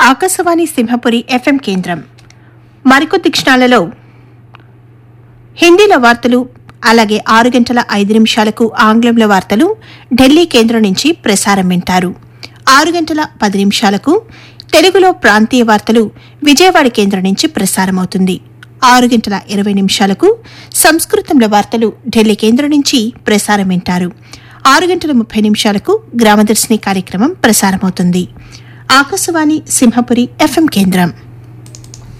Akashvani Simhapuri FM కేంద్రం మరికొద్ది క్షణాలలో హిందీలో వార్తలు అలాగే ఆరు గంటల ఐదు నిమిషాలకు ఆంగ్లంలో వార్తలు ఢిల్లీ కేంద్రం నుంచి ప్రసారం వింటారు ఆరు గంటల పది నిమిషాలకు తెలుగులో ప్రాంతీయ వార్తలు విజయవాడ కేంద్రం నుంచి ప్రసారమవుతుంది ఆరు గంటల ఇరవై నిమిషాలకు సంస్కృతంలో వార్తలు ఢిల్లీ కేంద్రం నుంచి ప్రసారం వింటారు ఆరు గంటల ముప్పై నిమిషాలకు గ్రామదర్శిని కార్యక్రమం ప్రసారమవుతుంది ఆకాశవాణి సింహపురి ఎఫ్ఎం కేంద్రం